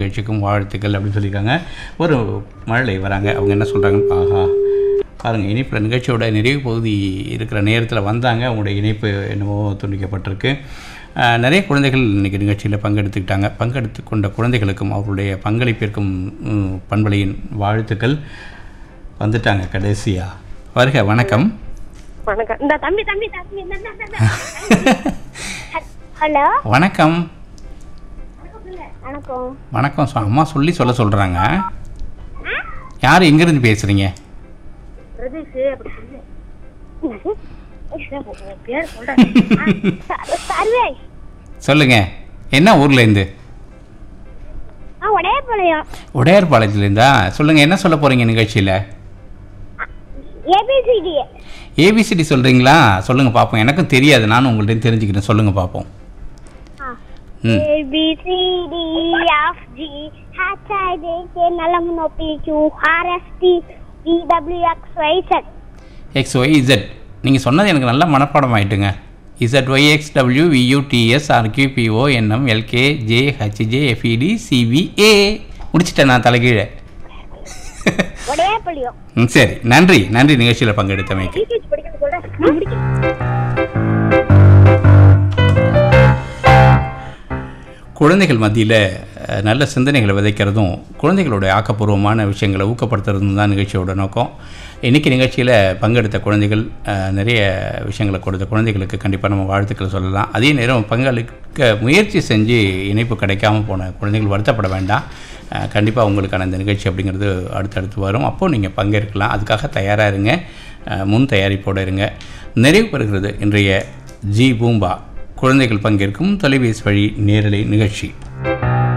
நிகழ்ச்சிக்கும் வாழ்த்துக்கள் அப்படின்னு சொல்லியிருக்காங்க ஒரு மழலை வராங்க அவங்க என்ன சொல்கிறாங்க ஆஹா பாருங்கள் இணைப்பில் நிகழ்ச்சியோட நிறைவு பகுதி இருக்கிற நேரத்தில் வந்தாங்க அவங்களுடைய இணைப்பு என்னவோ துண்டிக்கப்பட்டிருக்கு ஆஹ், நிறைய குழந்தைகள் இன்றைக்கி நிகழ்ச்சியில் பங்கெடுத்துக்கிட்டாங்க பங்கெடுத்து கொண்ட குழந்தைகளுக்கும் அவர்களுடைய பங்களிப்பிற்கும் ம், பண்பலையின் வாழ்த்துக்கள் வந்துட்டாங்க கடைசியாக வருக வணக்கம் வணக்கம் இந்த தம்பி தம்பி தம்பி இந்த, இந்த, இந்த, இந்த. ஹலோ வணக்கம் வணக்கம் வணக்கம் சொ- அம்மா சொல்லி சொல்ல சொல்கிறாங்க யார் எங்கேருந்து பேசுகிறீங்க பிரதீஷ் அப்படி சொல்லு உன் பேர் சொல்றேன் சர்வே சொல்லுங்கள் என்ன ஊர்லேருந்து ஆ உடையப்பாளையம் உடையார்பாளையத்துலேருந்தா சொல்லுங்கள் என்ன சொல்ல போகிறீங்க நிகழ்ச்சியில் ஏபிசிடி ஏபிசிடி சொல்கிறீங்களா சொல்லுங்கள் பார்ப்போம் எனக்கும் தெரியாது நானும் உங்கள்கிட்ட தெரிஞ்சுக்கிறேன் சொல்லுங்கள் பார்ப்போம் ம் A B C D F G H I J K நலம் no P Q R S T V W X Y Z X Y Z நீங்கள் சொன்னது எனக்கு நல்ல மனப்பாடம் ஆயிட்டுங்க Z Y X W V U T S R Q P O N M L K J H J F E D C B A முடிச்சிட்டேன் நான் தலைகீழே உடையப்பாளையம் ம் சரி நன்றி நன்றி நிகழ்ச்சியில் பங்கெடுத்தமைக்கு டிடிஹெச் படிக்கிறது சொல்றேன் நான் முடிக்கிறேன் குழந்தைகள் மத்தியில் அஹ், நல்ல சிந்தனைகளை விதைக்கிறதும் குழந்தைகளுடைய ஆக்கப்பூர்வமான விஷயங்களை ஊக்கப்படுத்துறதும் தான் நிகழ்ச்சியோட நோக்கம் இன்றைக்கி நிகழ்ச்சியில் பங்கெடுத்த குழந்தைகள் அஹ், நிறைய விஷயங்களை கொடுத்த குழந்தைகளுக்கு கண்டிப்பாக நம்ம வாழ்த்துக்களை சொல்லலாம் அதே நேரம் பங்களிக்க முயற்சி செஞ்சு இணைப்பு கிடைக்காம போன குழந்தைகள் வருத்தப்பட வேண்டாம் கண்டிப்பாக உங்களுக்கான இந்த நிகழ்ச்சி அப்படிங்கிறது அடுத்தடுத்து வரும் அப்போது நீங்கள் பங்கேற்கலாம் அதுக்காக தயாராக இருங்க அஹ், முன் தயாரிப்போடு இருங்க நிறைவு பெறுகிறது இன்றைய ஜி பூம்பா குழந்தைகள் பங்கேற்கும் தொலைபேசி வழி நேரலை நிகழ்ச்சி